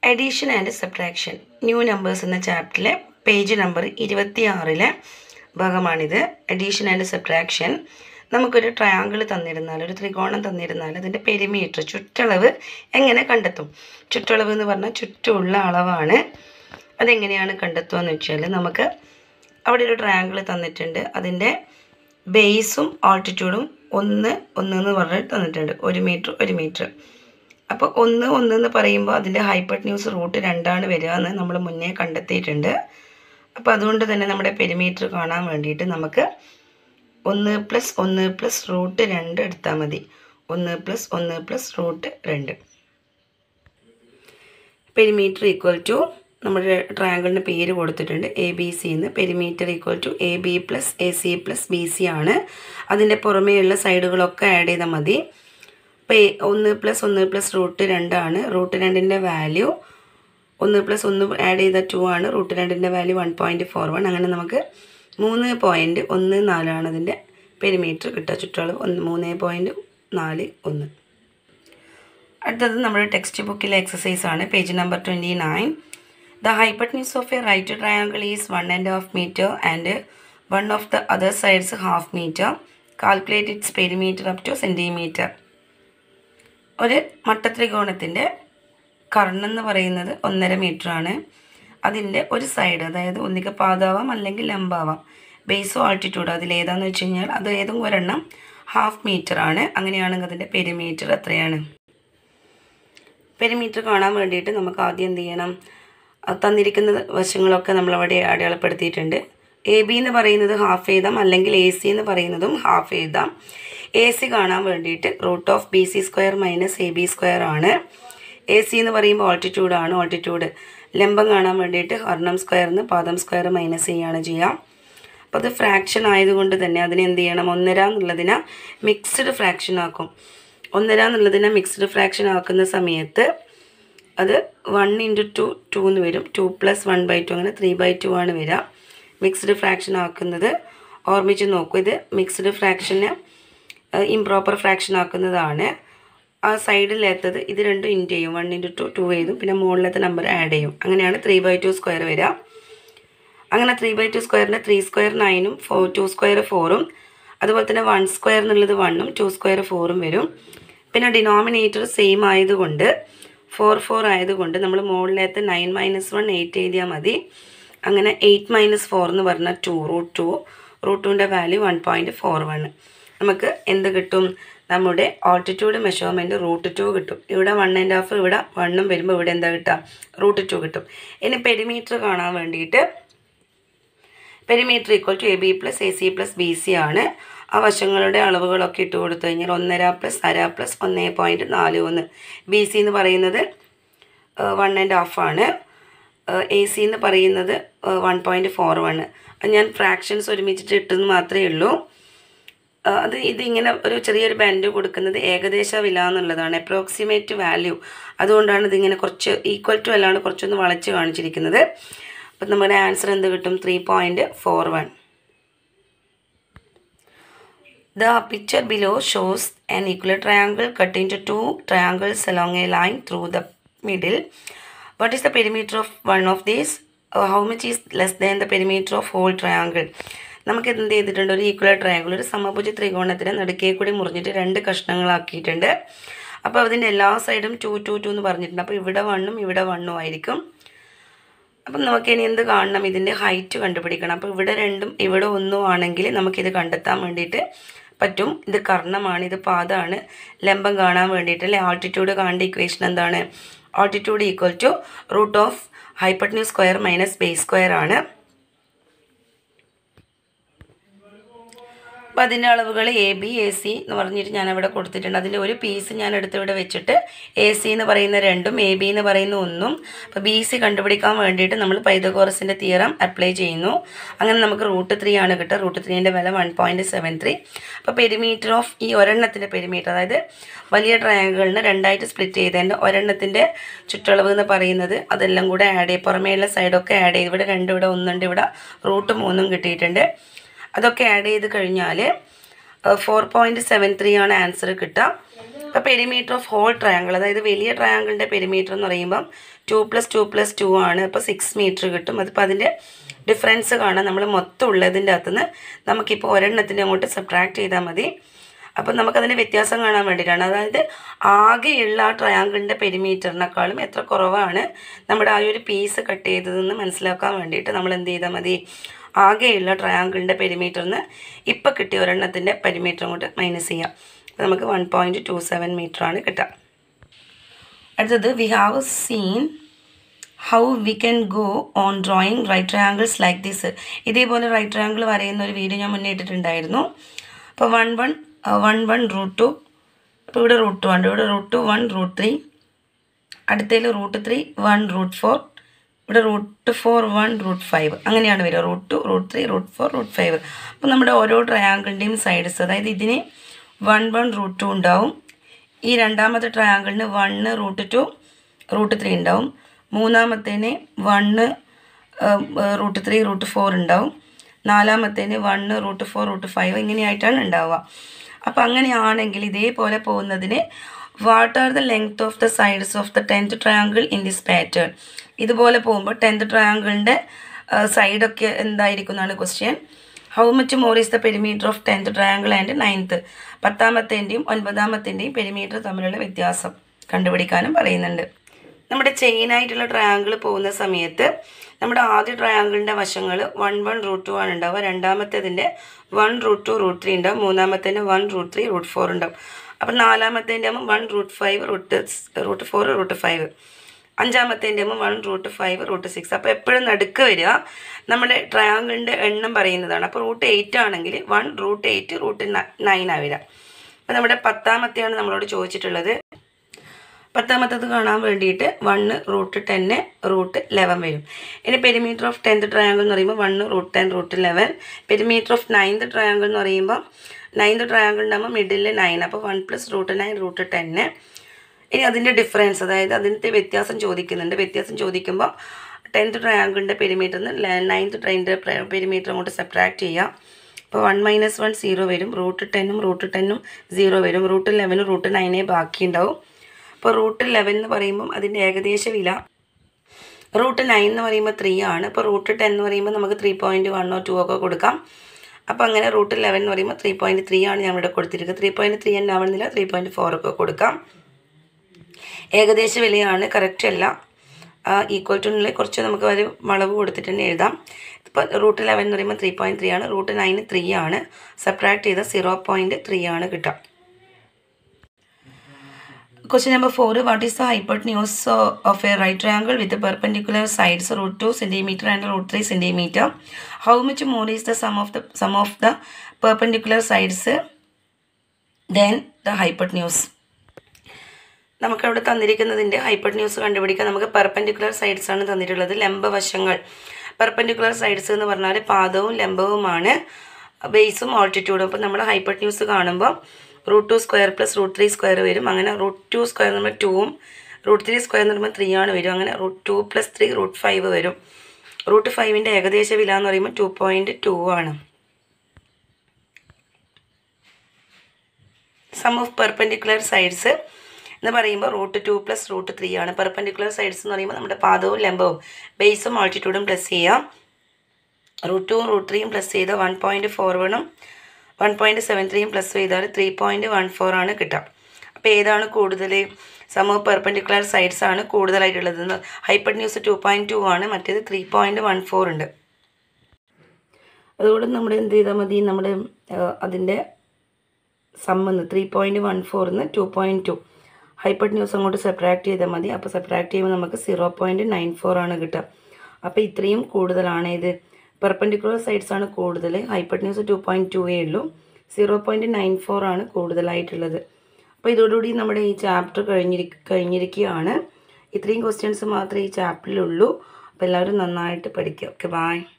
Edition and subtraction new numbers എന്ന ചാപ്റ്ററിലെ page number ഇരുപത്തിയാറിലെ ഭാഗമാണിത് എഡീഷൻ ആൻഡ് സബ്ട്രാക്ഷൻ നമുക്കൊരു ട്രയാങ്കിൾ തന്നിരുന്നാൽ ഒരു ത്രികോണം തന്നിരുന്നാൽ അതിൻ്റെ പെരിമീറ്റർ ചുറ്റളവ് എങ്ങനെ കണ്ടെത്തും ചുറ്റളവ് എന്ന് പറഞ്ഞാൽ ചുറ്റുമുള്ള അളവാണ് അതെങ്ങനെയാണ് കണ്ടെത്തുക എന്ന് വെച്ചാൽ നമുക്ക് അവിടെ ഒരു ട്രയാങ്കിൾ തന്നിട്ടുണ്ട് അതിൻ്റെ ബേസും ആൾട്ടിറ്റ്യൂഡും ഒന്ന് ഒന്ന് എന്ന് പറഞ്ഞിട്ട് തന്നിട്ടുണ്ട് ഒരു മീറ്റർ ഒരു മീറ്റർ അപ്പോൾ ഒന്ന് ഒന്ന് എന്ന് പറയുമ്പോൾ അതിൻ്റെ ഹൈപ്പർട്ട് ന്യൂസ് റൂട്ട് രണ്ടാണ് വരിക എന്ന് നമ്മൾ മുന്നേ കണ്ടെത്തിയിട്ടുണ്ട് അപ്പോൾ അതുകൊണ്ട് തന്നെ നമ്മുടെ പെരിമീറ്റർ കാണാൻ വേണ്ടിയിട്ട് നമുക്ക് ഒന്ന് പ്ലസ് ഒന്ന് പ്ലസ് റൂട്ട് രണ്ട് എടുത്താൽ മതി ഒന്ന് പ്ലസ് ഒന്ന് പ്ലസ് റൂട്ട് രണ്ട് പെരിമീറ്റർ ഈക്വൽ ടു നമ്മുടെ ട്രയാങ്കിളിന് പേര് കൊടുത്തിട്ടുണ്ട് എ ബി സി എന്ന് perimeter equal to A B plus A C plus B C ആണ് അതിൻ്റെ പുറമേയുള്ള സൈഡുകളൊക്കെ ആഡ് ചെയ്താൽ മതി അപ്പോൾ ഒന്ന് പ്ലസ് ഒന്ന് പ്ലസ് റൂട്ട് രണ്ടാണ് റൂട്ട് രണ്ടിൻ്റെ വാല്യൂ ഒന്ന് പ്ലസ് ഒന്ന് ആഡ് ചെയ്ത ടു ആണ് റൂട്ട് രണ്ടിൻ്റെ value one point four one അങ്ങനെ നമുക്ക് മൂന്ന് പോയിൻറ്റ് ഒന്ന് നാലാണ് അതിൻ്റെ പെരിമീറ്റർ കിട്ടുക ചുറ്റളവ് ഒന്ന് മൂന്ന് പോയിൻറ്റ് നാല് ഒന്ന് അടുത്തത് നമ്മുടെ ടെക്സ്റ്റ് ബുക്കിലെ എക്സസൈസ് ആണ് page number twenty nine the hypotenuse of a right triangle is one and half metre and one of the other sides half metre calculate its perimeter up to centimetre ഒരു മട്ടത്രികോണത്തിൻ്റെ കർണെന്ന് പറയുന്നത് ഒന്നര metre ആണ് അതിൻ്റെ ഒരു side അതായത് ഒന്നിക പാതാവാം അല്ലെങ്കിൽ ലംബാവാം ബേസോ altitude അതിലേതാന്ന് വെച്ച് കഴിഞ്ഞാൽ അത് ഏതും ഒരെണ്ണം ഹാഫ് മീറ്റർ ആണ് അങ്ങനെയാണെങ്കിൽ അതിൻ്റെ പെരിമീറ്റർ എത്രയാണ് പെരിമീറ്റർ കാണാൻ വേണ്ടിയിട്ട് നമുക്ക് ആദ്യം എന്ത് ചെയ്യണം തന്നിരിക്കുന്ന വശങ്ങളൊക്കെ നമ്മളവിടെ അടയാളപ്പെടുത്തിയിട്ടുണ്ട് എ ബി എന്ന് പറയുന്നത് ഹാഫ് എഴുതാം അല്ലെങ്കിൽ എ സി എന്ന് പറയുന്നതും ഹാഫ് എഴുതാം എ സി കാണാൻ വേണ്ടിയിട്ട് root of B C square minus A B square ആണ് എ സി എന്ന് പറയുമ്പോൾ ഓൾട്ടിറ്റ്യൂഡ് ആണ് ഓൾട്ടിറ്റ്യൂഡ് ലംബം കാണാൻ വേണ്ടിയിട്ട് ഹർണം സ്ക്വയറിന് പാദം സ്ക്വയർ മൈനസ് ചെയ്യാണ് ചെയ്യാം അപ്പോൾ അത് ഫ്രാക്ഷൻ ആയതുകൊണ്ട് തന്നെ അതിനെ എന്ത് ചെയ്യണം ഒന്നര എന്നുള്ളതിനെ മിക്സ്ഡ് ഫ്രാക്ഷൻ ആക്കും ഒന്നര എന്നുള്ളതിനെ മിക്സ്ഡ് ഫ്രാക്ഷൻ ആക്കുന്ന സമയത്ത് അത് വൺ ഇൻറ്റു ടു ടു എന്ന് വരും two plus one by two അങ്ങനെ ത്രീ ബൈ ടു ആണ് വരിക മിക്സ്ഡ് ഫ്രാക്ഷൻ ആക്കുന്നത് ഓർമ്മിച്ച് നോക്കൂ ഇത് മിക്സ്ഡ് ഫ്രാക്ഷന് ഇംപ്രോപ്പർ ഫ്രാക്ഷൻ ആക്കുന്നതാണ് ആ സൈഡിലെത്തത് ഇത് രണ്ടും ഇൻറ്റ് ചെയ്യും വൺ ഇൻറ്റു ടു ടു എഴുതും പിന്നെ മുകളിലത്തെ നമ്പർ ആഡ് ചെയ്യും അങ്ങനെയാണ് ത്രീ ബൈ ടു സ്ക്വയർ വരിക അങ്ങനെ ത്രീ ബൈ ടു സ്ക്വയറിൻ്റെ ത്രീ സ്ക്വയർ നയനും ഫോർ ടു സ്ക്വയർ ഫോറും അതുപോലെ തന്നെ വൺ സ്ക്വയർ എന്നുള്ളത് വണ്ണും ടു സ്ക്വയർ ഫോറും വരും പിന്നെ ഡിനോമിനേറ്റർ സെയിം ആയതുകൊണ്ട് ഫോർ ഫോർ ആയതുകൊണ്ട് നമ്മൾ മുകളിലത്തെ നയൻ മൈനസ് വൺ എയ്റ്റ് എഴുതിയാൽ മതി അങ്ങനെ എയ്റ്റ് മൈനസ് ഫോർ എന്ന് പറഞ്ഞാൽ ടു റൂട്ട് ടു റൂട്ട് ടുവിൻ്റെ value one point four one നമുക്ക് എന്ത് കിട്ടും നമ്മുടെ ഓൾട്ടിറ്റ്യൂഡ് മെഷർമെൻറ്റ് റൂട്ട് ടു കിട്ടും ഇവിടെ വൺ ആൻഡ് ഹാഫ് ഇവിടെ വണ്ണും വരുമ്പോൾ ഇവിടെ എന്താ കിട്ടുക റൂട്ട് ടു കിട്ടും ഇനി പെരിമീറ്റർ കാണാൻ വേണ്ടിയിട്ട് perimeter equal to A B plus A C plus B C ആണ് ആ വശങ്ങളുടെ അളവുകളൊക്കെ ഇട്ട് കൊടുത്തു കഴിഞ്ഞാൽ ഒന്നര പ്ലസ് അര പ്ലസ് ഒന്ന് പോയിൻറ്റ് നാല് ഒന്ന് ബി സി എന്ന് പറയുന്നത് വൺ ആൻഡ് ഹാഫ് ആണ് എ സി എന്ന് പറയുന്നത് വൺ പോയിൻറ്റ് ഫോർ വൺ ഞാൻ ഫ്രാക്ഷൻസ് ഒരുമിച്ചിട്ട് ഇട്ടെന്ന് മാത്രമേ ഉള്ളൂ അത് ഇതിങ്ങനെ ഒരു ചെറിയൊരു ബാൻഡ് കൊടുക്കുന്നത് ഏകദേശ വില എന്നുള്ളതാണ് അപ്രോക്സിമേറ്റ് വാല്യൂ അതുകൊണ്ടാണ് ഇതിങ്ങനെ കുറച്ച് ഈക്വൽ ടു അല്ലാണ്ട് കുറച്ചൊന്ന് വളച്ച് കാണിച്ചിരിക്കുന്നത് അപ്പം നമ്മുടെ ആൻസർ എന്ത് കിട്ടും three point four one The picture below shows an equilateral triangle cut into two triangles along a line through the middle. What is the perimeter of one of these? Uh, how much is less than the perimeter of whole triangle? നമുക്ക് എന്ത് ചെയ്തിട്ടുണ്ട് ഒരു ഈക്വലർ triangle ഒരു സമഭുജ ത്രികോണത്തിന് നടുക്കേ കൂടി മുറിഞ്ഞിട്ട് രണ്ട് കഷ്ണങ്ങളാക്കിയിട്ടുണ്ട് അപ്പോൾ അതിൻ്റെ എല്ലാ സൈഡും ടു ടു ടു എന്ന് പറഞ്ഞിട്ടുണ്ട് അപ്പോൾ ഇവിടെ വണ്ണും ഇവിടെ വണ്ണും ആയിരിക്കും അപ്പം നമുക്ക് ഇനി എന്ത് കാണണം ഇതിൻ്റെ ഹൈറ്റ് കണ്ടുപിടിക്കണം അപ്പോൾ ഇവിടെ രണ്ടും ഇവിടെ ഒന്നും ആണെങ്കിൽ നമുക്കിത് കണ്ടെത്താൻ വേണ്ടിയിട്ട് പറ്റും ഇത് കർണമാണ് ഇത് പാദമാണ് ലംബം കാണാൻ വേണ്ടിയിട്ട് അല്ലെ ആൾട്ടിറ്റ്യൂഡ് കാണേണ്ട ഇക്വേഷൻ എന്താണ് altitude equal to root of hypotenuse square minus base square ആണ് അപ്പോൾ അതിൻ്റെ അളവുകൾ എ ബി എ സി എന്ന് പറഞ്ഞിട്ട് ഞാൻ അവിടെ കൊടുത്തിട്ടുണ്ട് അതിൻ്റെ ഒരു പീസ് ഞാൻ എടുത്ത് ഇവിടെ വെച്ചിട്ട് എ സി എന്ന് പറയുന്ന രണ്ടും എ ബി എന്ന് പറയുന്ന ഒന്നും അപ്പോൾ ബി സി കണ്ടുപിടിക്കാൻ വേണ്ടിയിട്ട് നമ്മൾ പൈതകോറസിൻ്റെ തിയറം അപ്ലൈ ചെയ്യുന്നു അങ്ങനെ നമുക്ക് റൂട്ട് ത്രീ ആണ് കിട്ടുക റൂട്ട് ത്രീൻ്റെ വില വൺ പോയിൻറ്റ് സെവൻ ത്രീ അപ്പോൾ പെരിമീറ്റർ ഓഫ് ഈ ഒരെണ്ണത്തിൻ്റെ പെരിമീറ്റർ അതായത് വലിയ ട്രയാങ്കിളിന് രണ്ടായിട്ട് സ്പ്ലിറ്റ് ചെയ്തതിൻ്റെ ഒരെണ്ണത്തിൻ്റെ ചുറ്റളവ് എന്ന് പറയുന്നത് അതെല്ലാം കൂടെ ആഡ് ചെയ്ത് പുറമേയുള്ള സൈഡൊക്കെ ആഡ് ചെയ്ത് ഇവിടെ രണ്ട് ഇവിടെ ഒന്നുണ്ട് ഇവിടെ റൂട്ട് മൂന്നും കിട്ടിയിട്ടുണ്ട് അതൊക്കെ ആഡ് ചെയ്ത് കഴിഞ്ഞാൽ ഫോർ പോയിൻറ്റ് സെവൻ ത്രീ ആണ് ആൻസർ കിട്ടുക ഇപ്പോൾ പെരിമീറ്റർ ഓഫ് ഹോൾ ട്രയാങ്കിൾ അതായത് വലിയ ട്രയാങ്കിളിൻ്റെ പെരിമീറ്റർ എന്ന് പറയുമ്പം two plus two plus two ആണ് അപ്പോൾ സിക്സ് മീറ്റർ കിട്ടും അതിപ്പോൾ അതിൻ്റെ ഡിഫറൻസ് കാണാൻ നമ്മൾ മൊത്തം ഉള്ളതിൻ്റെ അകത്തുനിന്ന് നമുക്കിപ്പോൾ ഒരെണ്ണത്തിൻ്റെ അങ്ങോട്ട് സബ്ട്രാക്ട് ചെയ്താൽ മതി അപ്പം നമുക്കതിൻ്റെ വ്യത്യാസം കാണാൻ വേണ്ടിയിട്ടാണ് അതായത് ആകെയുള്ള ആ ട്രയാങ്കിളിൻ്റെ പെരിമീറ്ററിനേക്കാളും എത്ര കുറവാണ് നമ്മുടെ ആ ഒരു പീസ് കട്ട് ചെയ്തതെന്ന് മനസ്സിലാക്കാൻ വേണ്ടിയിട്ട് നമ്മൾ എന്ത് ചെയ്താൽ മതി ആകെയുള്ള ട്രയാങ്കിളിൻ്റെ പെരിമീറ്ററിന് ഇപ്പം കിട്ടിയ ഒരെണ്ണത്തിൻ്റെ പെരിമീറ്റർ അങ്ങോട്ട് മൈനസ് ചെയ്യാം അപ്പോൾ നമുക്ക് വൺ പോയിൻറ്റ് ടു സെവൻ മീറ്ററാണ് കിട്ടുക അടുത്തത് we have seen how we can go on drawing right triangles like this ഇതേപോലെ റൈറ്റ് ട്രയാങ്കിൾ വരയുന്ന ഒരു വീഡിയോ ഞാൻ മുന്നേ ഇട്ടിട്ടുണ്ടായിരുന്നു അപ്പോൾ one one one one root two ഇപ്പോൾ ഇവിടെ റൂട്ട് ടു ഉണ്ട് ഇവിടെ root two one root three അടുത്തതിൽ root three one root four ഇവിടെ root four one root five അങ്ങനെയാണ് വരിക root two root three root four root five അപ്പോൾ നമ്മുടെ ഓരോ ട്രയാങ്കിളിൻ്റെയും സൈഡ്സ് അതായത് ഇതിന് വൺ വൺ റൂട്ട് ടു ഉണ്ടാവും ഈ രണ്ടാമത്തെ ട്രയാങ്കിളിന് one root two root three ഉണ്ടാവും മൂന്നാമത്തേന് one root three root four ഉണ്ടാവും നാലാമത്തേന് one root four root five ഇങ്ങനെയായിട്ടാണ് ഉണ്ടാവുക അപ്പോൾ അങ്ങനെയാണെങ്കിൽ ഇതേപോലെ പോകുന്നതിന് what are the length of the sides of the tenth triangle in this pattern ഇതുപോലെ പോകുമ്പോൾ ടെൻത്ത് ട്രയാങ്കിളിൻ്റെ സൈഡൊക്കെ എന്തായിരിക്കും എന്നാണ് question how much more is the perimeter of tenth triangle and ninth പത്താമത്തേൻ്റെയും ഒൻപതാമത്തേൻ്റെയും പെരിമീറ്റർ തമ്മിലുള്ള വ്യത്യാസം കണ്ടുപിടിക്കാനും പറയുന്നുണ്ട് നമ്മുടെ ചെയിനായിട്ടുള്ള ട്രയാങ്കിൾ പോകുന്ന സമയത്ത് നമ്മുടെ ആദ്യ ട്രയാങ്കിളിൻ്റെ വശങ്ങൾ വൺ വൺ റൂട്ട് ടു ആണ് ഉണ്ടാവുക രണ്ടാമത്തേതിൻ്റെ one root two root three ഉണ്ടാവും മൂന്നാമത്തേൻ്റെ one root three root four ഉണ്ടാവും അപ്പം നാലാമത്തേൻ്റെ ആകുമ്പോൾ one root five root root four root five അഞ്ചാമത്തേൻ്റെ ആകുമ്പോൾ one root five root six അപ്പോൾ എപ്പോഴും നടുക്ക് വരിക നമ്മുടെ ട്രയാങ്കിളിൻ്റെ എണ്ണം പറയുന്നതാണ് അപ്പോൾ റൂട്ട് എയ്റ്റ് ആണെങ്കിൽ one root eight root nine ആ വരിക അപ്പോൾ നമ്മുടെ പത്താമത്തെയാണ് നമ്മളോട് ചോദിച്ചിട്ടുള്ളത് പത്താമത്തത് കാണാൻ വേണ്ടിയിട്ട് one root ten root eleven വരും ഇനി പെരിമീറ്റർ ഓഫ് ടെൻത്ത് ട്രയാങ്കിൾ എന്ന് പറയുമ്പോൾ one root ten root eleven perimeter of ninth triangle എന്ന് പറയുമ്പോൾ നയൻത്ത് ട്രയാങ്കിൾ ഉണ്ടാകുമ്പോൾ മിഡിൽ നയൻ അപ്പോൾ one plus root nine root ten ഇനി അതിൻ്റെ ഡിഫറൻസ് അതായത് അതിൻ്റെ വ്യത്യാസം ചോദിക്കുന്നുണ്ട് വ്യത്യാസം ചോദിക്കുമ്പോൾ ടെൻത്ത് ട്രയാങ്കിളിൻ്റെ പെരിമീറ്ററിൽ നിന്ന് നയൻത്ത് ട്രെയിനിൻ്റെ പെരിമീറ്റർ അങ്ങോട്ട് സബ്ട്രാക്ട് ചെയ്യാം അപ്പോൾ വൺ മൈനസ് വൺ സീറോ വരും റൂട്ട് ടെന്നും റൂട്ട് ടെന്നും സീറോ വരും റൂട്ട് ലെവനും റൂട്ട് നയനേ ബാക്കി ഉണ്ടാവും അപ്പോൾ റൂട്ട് ലെവൻ എന്ന് പറയുമ്പം അതിൻ്റെ ഏകദേശ വില റൂട്ട് നയൻ എന്ന് പറയുമ്പോൾ ത്രീ ആണ് അപ്പോൾ റൂട്ട് ടെൻ എന്ന് പറയുമ്പോൾ നമുക്ക് ത്രീ പോയിൻറ്റ് വണ്ണോ ടു ഒക്കെ കൊടുക്കാം അപ്പോൾ അങ്ങനെ റൂട്ട് ലെവൻ എന്ന് പറയുമ്പോൾ ത്രീ പോയിൻറ്റ് ത്രീ ആണ് ഞാൻ ഇവിടെ കൊടുത്തിരിക്കുന്നത് ത്രീ പോയിൻറ്റ് ത്രീ തന്നെ ആവുന്നില്ല ത്രീ പോയിൻറ്റ് ഫോർ ഒക്കെ കൊടുക്കാം ഏകദേശ വിലയാണ് കറക്റ്റ് അല്ല ഈക്വൽ ടുന്നിൽ കുറച്ച് നമുക്ക് ഒരു വളവ് കൊടുത്തിട്ട് തന്നെ എഴുതാം ഇപ്പോൾ റൂട്ട് ലെവൻ എന്ന് പറയുമ്പോൾ ത്രീ പോയിൻറ്റ് ത്രീ ആണ് റൂട്ട് നയൻ ത്രീ ആണ് സബ്ട്രാക്ട് ചെയ്ത സീറോ പോയിൻറ്റ് ത്രീ ആണ് കിട്ടുക Question number 4. What is the hypotenuse uh, of a right triangle with the perpendicular sides root 2 centimeter and root 3 centimeter? How much more is the sum of the sum of the perpendicular sides uh, than the hypotenuse? നമുക്കവിടെ തന്നിരിക്കുന്നതിൻ്റെ ഹൈപ്പർന്യൂസ് കണ്ടുപിടിക്കാൻ നമുക്ക് perpendicular sides ആണ് തന്നിട്ടുള്ളത് ലംബവശങ്ങൾ perpendicular sides എന്ന് പറഞ്ഞാൽ പാദവും ലംബവുമാണ് ബേസും ഓൾട്ടിറ്റ്യൂഡും അപ്പോൾ നമ്മൾ hypotenuse കാണുമ്പോൾ root two square plus root three square വരും അങ്ങനെ റൂട്ട് ടു സ്ക്വയർ എന്ന് പറയുമ്പോൾ ടൂവും റൂട്ട് ത്രീ സ്ക്വയർ എന്ന് പറയുമ്പോൾ ത്രീ ആണ് വരും അങ്ങനെ root two plus three root five വരും റൂട്ട് ഫൈവിൻ്റെ ഏകദേശ വില എന്ന് പറയുമ്പോൾ ടു പോയിൻറ്റ് ടു ആണ് സം ഓഫ് പെർപെൻഡിക്കുലർ സൈഡ്സ് എന്ന് പറയുമ്പോൾ root two plus root three ആണ് പെർപെൻഡിക്കുലർ സൈഡ്സ് എന്ന് പറയുമ്പോൾ നമ്മുടെ പാദവും ലംബവും ബേസും ആൾട്ടിറ്റ്യൂഡും പ്ലസ് ചെയ്യാം റൂട്ട് ടു റൂട്ട് ത്രീയും പ്ലസ് ചെയ്ത് വൺ പോയിൻറ്റ് ഫോർ വണ്ണും വൺ പോയിൻറ്റ് സെവൻ ത്രീയും പ്ലസ് ചെയ്താൽ ത്രീ പോയിൻറ്റ് വൺ ഫോർ ആണ് കിട്ടുക അപ്പോൾ ഏതാണ് കൂടുതൽ സം ഓഫ് പെർപെൻഡിക്കുലർ സൈഡ്സ് ആണ് കൂടുതലായിട്ടുള്ളത് hypotenuse two point two ആണ് മറ്റേത് ത്രീ പോയിൻറ്റ് വൺ ഫോർ ഉണ്ട് അതുകൊണ്ട് നമ്മൾ എന്ത് ചെയ്താൽ മതി നമ്മുടെ അതിൻ്റെ സമ്മെന്ന് ത്രീ പോയിൻറ്റ് വൺ ഫോറിന്ന് two point two hypotenuse അങ്ങോട്ട് സെപ്പറേറ്റ് ചെയ്താൽ മതി അപ്പോൾ സെപ്പറേറ്റ് ചെയ്യുമ്പോൾ നമുക്ക് സീറോ പോയിൻറ്റ് നയൻ ഫോർ ആണ് കിട്ടുക അപ്പോൾ ഇത്രയും കൂടുതലാണ് ഇത് പെർപെൻഡിക്കുലർ സൈഡ്സ് ആണ് കൂടുതൽ hypotenuse two point two ഏ ഉള്ളൂ സീറോ പോയിൻറ്റ് നയൻ ഫോർ ആണ് കൂടുതലായിട്ടുള്ളത് അപ്പോൾ ഇതോടുകൂടി നമ്മുടെ ഈ ചാപ്റ്റർ കഴിഞ്ഞിരി കഴിഞ്ഞിരിക്കുകയാണ് ഇത്രയും ക്വസ്റ്റ്യൻസ് മാത്രമേ ഈ ചാപ്റ്ററിലുള്ളൂ അപ്പോൾ എല്ലാവരും നന്നായിട്ട് പഠിക്കുക ഓക്കെ ബായ്